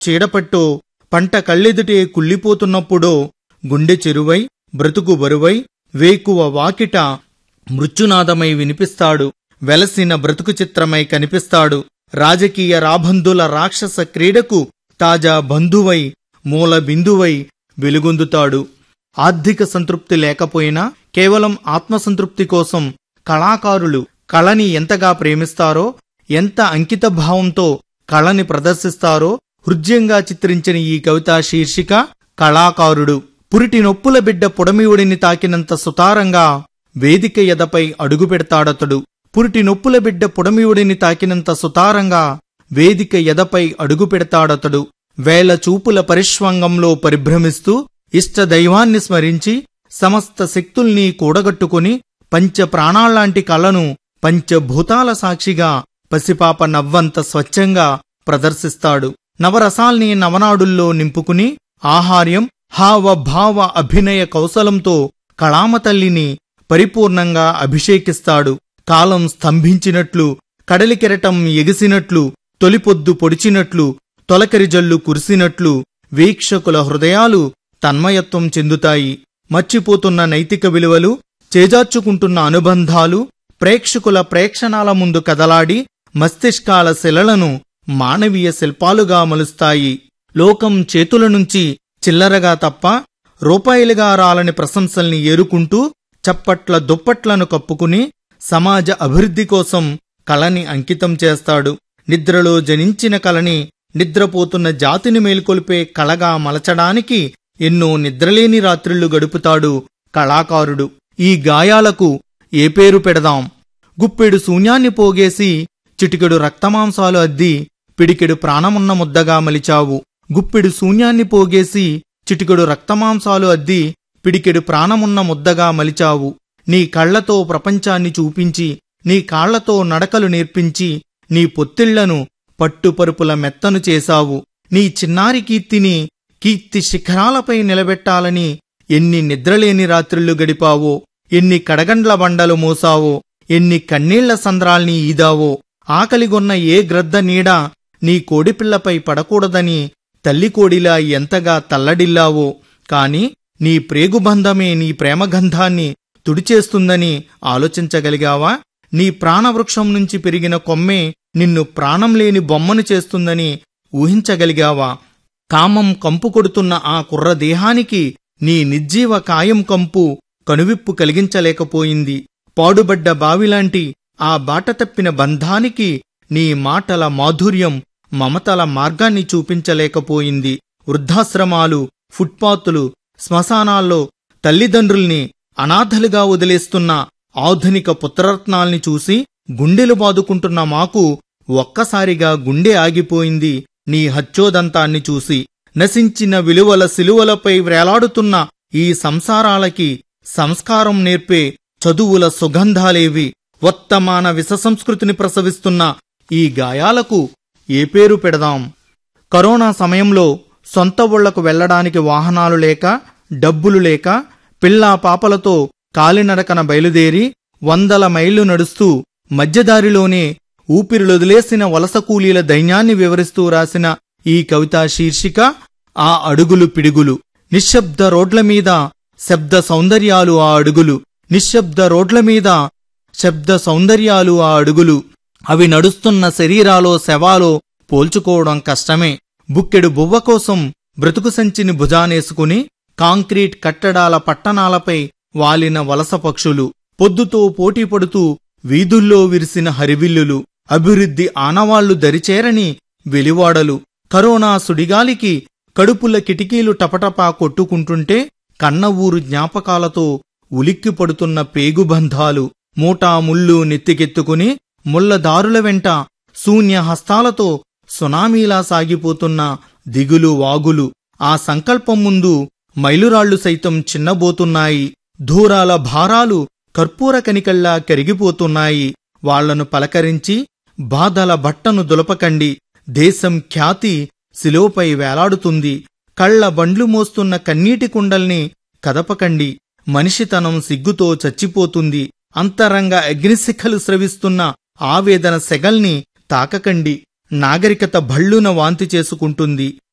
చీడపట్టో పంట కళ్ళెదుటే కుళ్ళిపోతున్నప్పుడో గుండె చెరువై బ్రతుకు బరువై వేకువ వాకిట మృత్యునాదమై వినిపిస్తాడు వెలసిన బ్రతుకు చిత్రమై కనిపిస్తాడు రాజకీయ రాబందుల రాక్షస క్రీడకు తాజా బంధువై మూల బిందువై వెలుగొందుతాడు ఆర్థిక సంతృప్తి లేకపోయినా కేవలం ఆత్మసంతృప్తి కోసం కళాకారులు కళని ఎంతగా ప్రేమిస్తారో ఎంత అంకిత భావంతో కళని ప్రదర్శిస్తారో హృదయంగా చిత్రించిన ఈ కవితా శీర్షిక కళాకారుడు పురిటి నొప్పుల బిడ్డ పుడమివుడిని తాకినంత సుతారంగా వేదిక ఎదపై అడుగు పెడతాడతడు పురిటి నొప్పుల బిడ్డ పుడమివుడిని తాకినంత సుతారంగా వేదిక ఎదపై అడుగు పెడతాడతడు వేల చూపుల పరిష్వంగంలో పరిభ్రమిస్తూ ఇష్ట దైవాన్ని స్మరించి సమస్త శక్తుల్ని కూడగట్టుకుని పంచ ప్రాణాల్లాంటి కళను పంచభూతాల సాక్షిగా పసిపాప నవ్వంత స్వచ్ఛంగా ప్రదర్శిస్తాడు నవరసాల్ని నవనాడుల్లో నింపుకుని ఆహార్యం హావభావ అభినయ కౌశలంతో కళామతల్లిని పరిపూర్ణంగా అభిషేకిస్తాడు కాలం స్తంభించినట్లు కడలికెరటం ఎగిసినట్లు తొలిపొద్దు పొడిచినట్లు తొలకరి జల్లు కురిసినట్లు వీక్షకుల హృదయాలు తన్మయత్వం చెందుతాయి మర్చిపోతున్న నైతిక విలువలు చేజార్చుకుంటున్న అనుబంధాలు ప్రేక్షకుల ప్రేక్షణాల ముందు కదలాడి మస్తిష్కాల శిలలను మానవీయ శిల్పాలుగా మలుస్తాయి లోకం చేతుల నుంచి చిల్లరగా తప్ప రూపాయలుగా రాలని ప్రశంసల్ని ఏరుకుంటూ చప్పట్ల దుప్పట్లను కప్పుకుని సమాజ అభివృద్ధి కోసం కళని అంకితం చేస్తాడు నిద్రలో జనించిన కళని నిద్రపోతున్న జాతిని మేల్కొల్పే కళగా మలచడానికి ఎన్నో నిద్రలేని రాత్రిళ్లు గడుపుతాడు కళాకారుడు ఈ గాయాలకు ఏ పేరు పెడదాం గుప్పెడు శూన్యాన్ని పోగేసి చిటికెడు రక్తమాంసాలు అద్ది పిడికెడు ప్రాణమున్న ముద్దగా మలిచావు గుప్పెడు శూన్యాన్ని పోగేసి చిటికెడు రక్తమాంసాలు అద్ది పిడికెడు ప్రాణమున్న ముద్దగా మలిచావు నీ కళ్లతో ప్రపంచాన్ని చూపించి నీ కాళ్లతో నడకలు నేర్పించి నీ పొత్తిళ్లను పట్టుపరుపుల మెత్తను చేశావు నీ చిన్నారి కీర్తిని కీర్తి శిఖరాలపై నిలబెట్టాలని ఎన్ని నిద్రలేని రాత్రులు గడిపావో ఎన్ని కడగండ్ల బండలు మోసావో ఎన్ని కన్నీళ్ల సంద్రాల్ని ఈదావో ఆకలిగొన్న ఏ గ్రద్ద నీడ నీ కోడిపిల్లపై పడకూడదని తల్లి కోడిలా ఎంతగా తల్లడిల్లావో కాని నీ ప్రేగుబంధమే నీ ప్రేమగంధాన్ని తుడిచేస్తుందని ఆలోచించగలిగావా నీ ప్రాణవృక్షం నుంచి పెరిగిన కొమ్మే నిన్ను ప్రాణం లేని బొమ్మను చేస్తుందని ఊహించగలిగావా కామం కంపు కొడుతున్న ఆ కుర్ర దేహానికి నీ నిర్జీవ కాయం కంపు కనువిప్పు కలిగించలేకపోయింది పాడుబడ్డ బావిలాంటి ఆ బాట తప్పిన బంధానికి నీ మాటల మాధుర్యం మమతల మార్గాన్ని చూపించలేకపోయింది వృద్ధాశ్రమాలు ఫుట్పాతులు శ్మశానాల్లో తల్లిదండ్రుల్ని అనాథలుగా వదిలేస్తున్న ఆధునిక పుత్రరత్నాల్ని చూసి గుండెలు బాదుకుంటున్న మాకు ఒక్కసారిగా గుండె ఆగిపోయింది నీ హత్యోదంతాన్ని చూసి నశించిన విలువల సిలువలపై వ్రేలాడుతున్న ఈ సంసారాలకి సంస్కారం నేర్పే చదువుల సుగంధాలేవి వర్తమాన విషసంస్కృతిని ప్రసవిస్తున్న ఈ గాయాలకు ఏ పేరు పెడదాం కరోనా సమయంలో సొంత ఊళ్లకు వెళ్లడానికి వాహనాలు లేక డబ్బులు లేక పిల్లా పాపలతో కాలినడకన బయలుదేరి వందల మైళ్లు నడుస్తూ మధ్యదారిలోనే ఊపిరిలొదిలేసిన వలస కూలీల దైన్యాన్ని వివరిస్తూ రాసిన ఈ కవితా శీర్షిక ఆ అడుగులు పిడుగులు నిశ్శబ్ద రోడ్ల మీద శబ్ద సౌందర్యాలు ఆ అడుగులు నిశ్శబ్ద రోడ్ల మీద శబ్ద సౌందర్యాలు ఆ అడుగులు అవి నడుస్తున్న శరీరాలో శవాలో పోల్చుకోవడం కష్టమే బుక్కెడు బువ్వ కోసం బ్రతుకు సంచిని భుజానేసుకుని కాంక్రీట్ కట్టడాల పట్టణాలపై వాలిన వలస పక్షులు పొద్దుతో పోటీపడుతూ వీధుల్లో విరిసిన హరివిల్లులు అభివృద్ధి ఆనవాళ్లు దరిచేరని వెలివాడలు కరోనా సుడిగాలికి కడుపుల కిటికీలు టపటపా కొట్టుకుంటుంటే కన్న ఊరు జ్ఞాపకాలతో ఉలిక్కి పడుతున్న పేగుబంధాలు మూటా ముళ్ళు నెత్తికెత్తుకుని ముళ్ళదారుల వెంట శూన్య హస్తాలతో సునామీలా సాగిపోతున్న దిగులు వాగులు ఆ సంకల్పం ముందు మైలురాళ్లు సైతం చిన్నబోతున్నాయి దూరాల భారాలు కర్పూర కనికల్లా కరిగిపోతున్నాయి వాళ్లను పలకరించి బాధల బట్టను దులపకండి దేశం ఖ్యాతి శిలోపై వేలాడుతుంది కళ్ల బండ్లు మోస్తున్న కన్నీటి కుండల్ని కదపకండి మనిషితనం సిగ్గుతో చచ్చిపోతుంది అంతరంగ అగ్నిశిఖలు స్రవిస్తున్న ఆవేదన సెగల్ని తాకకండి నాగరికత భళ్ళున వాంతి చేసుకుంటుంది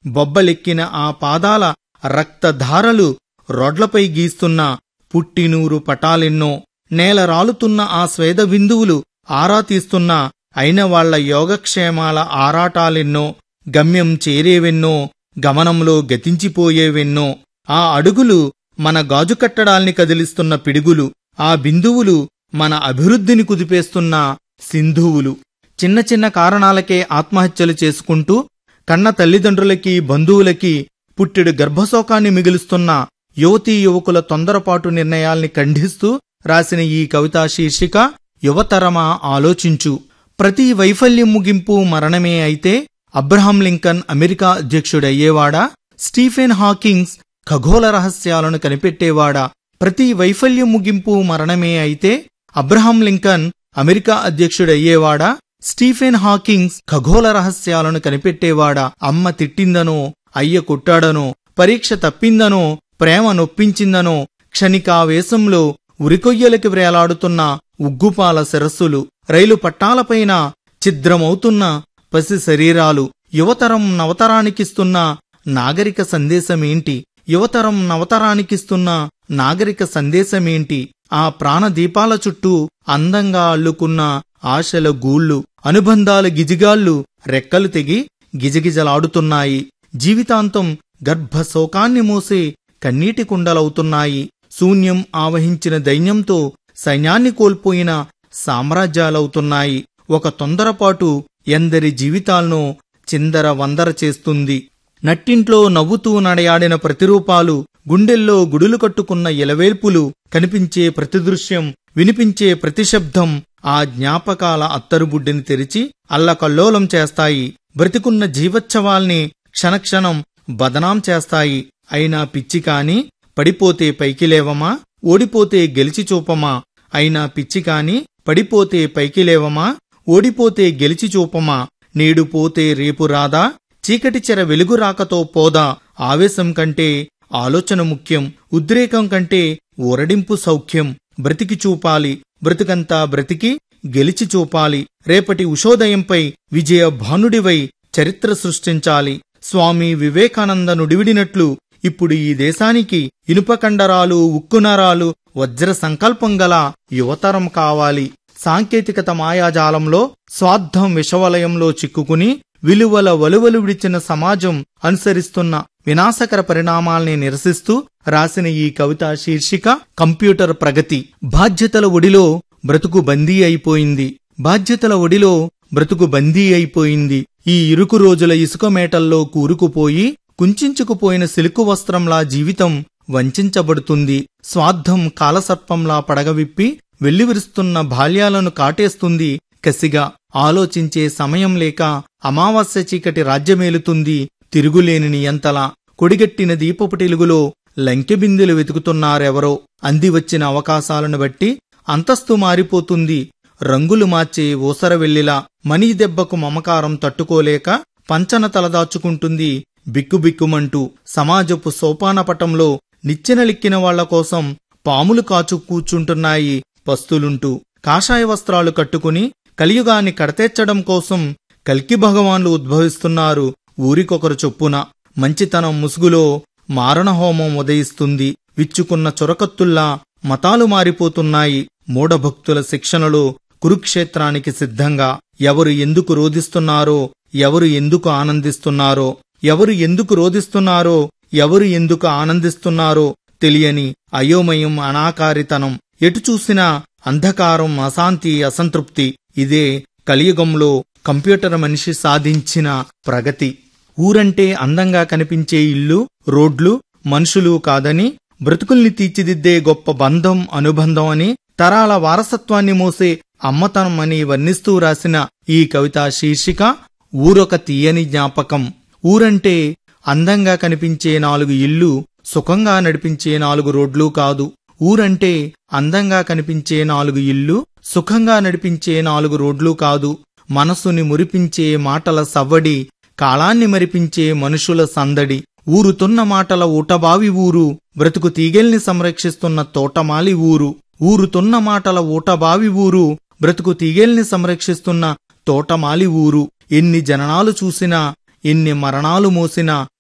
బొబ్బలెక్కిన ఆ పాదాల రక్తధారలు రోడ్లపై గీస్తున్న పుట్టినూరు పటాలెన్నో నేల రాలుతున్న ఆ స్వేద బిందువులు ఆరా తీస్తున్న అయిన వాళ్ల యోగక్షేమాల ఆరాటాలెన్నో గమ్యం చేరేవెన్నో గమనంలో గతించిపోయేవెన్నో ఆ అడుగులు మన గాజు కట్టడాల్ని కదిలిస్తున్న పిడుగులు ఆ బిందువులు మన అభివృద్ధిని కుదిపేస్తున్న సింధువులు చిన్న చిన్న కారణాలకే ఆత్మహత్యలు చేసుకుంటూ కన్న తల్లిదండ్రులకి బంధువులకి పుట్టెడు గర్భశోకాన్ని మిగులుస్తున్న యువతీ యువకుల తొందరపాటు నిర్ణయాల్ని ఖండిస్తూ రాసిన ఈ కవితా శీర్షిక యువతరమా ఆలోచించు ప్రతి వైఫల్యం ముగింపు మరణమే అయితే అబ్రహాం లింకన్ అమెరికా అధ్యక్షుడయ్యేవాడా స్టీఫెన్ హాకింగ్స్ ఖగోళ రహస్యాలను కనిపెట్టేవాడా ప్రతి వైఫల్యం ముగింపు మరణమే అయితే అబ్రహాం లింకన్ అమెరికా అధ్యక్షుడయ్యేవాడా స్టీఫెన్ హాకింగ్స్ ఖగోళ రహస్యాలను కనిపెట్టేవాడా అమ్మ తిట్టిందనో అయ్య కొట్టాడనో పరీక్ష తప్పిందనో ప్రేమ నొప్పించిందనో క్షణికావేశంలో ఉరికొయ్యలకి వ్రేలాడుతున్న ఉగ్గుపాల శిరస్సులు రైలు పట్టాలపైన ఛిద్రమవుతున్న పసి శరీరాలు యువతరం నవతరానికిస్తున్న నాగరిక సందేశమేంటి యువతరం నవతరానికిస్తున్న నాగరిక సందేశమేంటి ఆ ప్రాణదీపాల చుట్టూ అందంగా అల్లుకున్న ఆశల గూళ్ళు అనుబంధాల గిజిగాళ్ళు రెక్కలు తెగి గిజగిజలాడుతున్నాయి జీవితాంతం గర్భశోకాన్ని మోసే కన్నీటి కుండలవుతున్నాయి శూన్యం ఆవహించిన దైన్యంతో సైన్యాన్ని కోల్పోయిన సామ్రాజ్యాలవుతున్నాయి ఒక తొందరపాటు ఎందరి జీవితాలను చిందర వందర చేస్తుంది నట్టింట్లో నవ్వుతూ నడయాడిన ప్రతిరూపాలు గుండెల్లో గుడులు కట్టుకున్న ఇలవేల్పులు కనిపించే ప్రతి దృశ్యం వినిపించే ప్రతి శబ్దం ఆ జ్ఞాపకాల అత్తరుబుడ్డిని తెరిచి అల్లకల్లోలం చేస్తాయి బ్రతికున్న జీవోత్సవాల్ని క్షణక్షణం బదనాం చేస్తాయి అయినా పిచ్చి కాని పడిపోతే పైకి లేవమా ఓడిపోతే గెలిచి చూపమా అయినా పిచ్చి కాని పడిపోతే పైకి లేవమా ఓడిపోతే గెలిచి చూపమా నేడు పోతే రేపు రాదా చీకటి చెర వెలుగు రాకతో పోదా ఆవేశం కంటే ఆలోచన ముఖ్యం ఉద్రేకం కంటే ఊరడింపు సౌఖ్యం బ్రతికి చూపాలి బ్రతుకంతా బ్రతికి గెలిచి చూపాలి రేపటి ఉషోదయంపై విజయ భానుడివై చరిత్ర సృష్టించాలి స్వామి వివేకానంద నుడివిడినట్లు ఇప్పుడు ఈ దేశానికి ఇనుపకండరాలు ఉక్కునరాలు వజ్ర సంకల్పం గల యువతరం కావాలి సాంకేతికత మాయాజాలంలో స్వార్థం విషవలయంలో చిక్కుకుని విలువల వలువలు విడిచిన సమాజం అనుసరిస్తున్న వినాశకర పరిణామాల్ని నిరసిస్తూ రాసిన ఈ కవిత శీర్షిక కంప్యూటర్ ప్రగతి బాధ్యతల ఒడిలో బ్రతుకు బందీ అయిపోయింది బాధ్యతల ఒడిలో బ్రతుకు బందీ అయిపోయింది ఈ ఇరుకు రోజుల ఇసుక మేటల్లో కూరుకుపోయి కుంచుకుపోయిన సిలుకు వస్త్రంలా జీవితం వంచించబడుతుంది స్వార్థం కాలసర్పంలా పడగవిప్పి వెల్లివిరుస్తున్న బాల్యాలను కాటేస్తుంది కసిగా ఆలోచించే సమయం లేక అమావాస్య చీకటి రాజ్యమేలుతుంది తిరుగులేని నియంతలా కొడిగట్టిన దీపపుటెలుగులో లంకెబిందులు వెతుకుతున్నారెవరో అందివచ్చిన అవకాశాలను బట్టి అంతస్తు మారిపోతుంది రంగులు మార్చే ఊసరవెల్లిలా మనీ దెబ్బకు మమకారం తట్టుకోలేక పంచన తలదాచుకుంటుంది బిక్కుబిక్కుమంటూ సమాజపు సోపానపటంలో నిచ్చెనలిక్కిన వాళ్ల కోసం పాములు కాచు కూర్చుంటున్నాయి పస్తులుంటూ కాషాయ వస్త్రాలు కట్టుకుని కలియుగాన్ని కడతెచ్చడం కోసం కల్కి భగవాన్లు ఉద్భవిస్తున్నారు ఊరికొకరు చొప్పున మంచితనం ముసుగులో మారణహోమం ఉదయిస్తుంది విచ్చుకున్న చొరకత్తుల్లా మతాలు మారిపోతున్నాయి మూఢభక్తుల శిక్షణలో కురుక్షేత్రానికి సిద్ధంగా ఎవరు ఎందుకు రోధిస్తున్నారో ఎవరు ఎందుకు ఆనందిస్తున్నారో ఎవరు ఎందుకు రోధిస్తున్నారో ఎవరు ఎందుకు ఆనందిస్తున్నారో తెలియని అయోమయం అనాకారితనం ఎటు చూసినా అంధకారం అశాంతి అసంతృప్తి ఇదే కలియుగంలో కంప్యూటర్ మనిషి సాధించిన ప్రగతి ఊరంటే అందంగా కనిపించే ఇల్లు రోడ్లు మనుషులు కాదని బ్రతుకుల్ని తీర్చిదిద్దే గొప్ప బంధం అనుబంధం అని తరాల వారసత్వాన్ని మోసే అమ్మతనం అని వర్ణిస్తూ రాసిన ఈ కవిత శీర్షిక ఊరొక తీయని జ్ఞాపకం ఊరంటే అందంగా కనిపించే నాలుగు ఇల్లు సుఖంగా నడిపించే నాలుగు రోడ్లు కాదు ఊరంటే అందంగా కనిపించే నాలుగు ఇల్లు సుఖంగా నడిపించే నాలుగు రోడ్లు కాదు మనసుని మురిపించే మాటల సవ్వడి కాలాన్ని మరిపించే మనుషుల సందడి ఊరుతున్న మాటల ఊటబావి ఊరు బ్రతుకు తీగెల్ని సంరక్షిస్తున్న తోటమాలి ఊరు ఊరుతున్న మాటల ఊటబావి ఊరు బ్రతుకు తీగెల్ని సంరక్షిస్తున్న తోటమాలి ఊరు ఎన్ని జననాలు చూసినా ఎన్ని మరణాలు మోసిన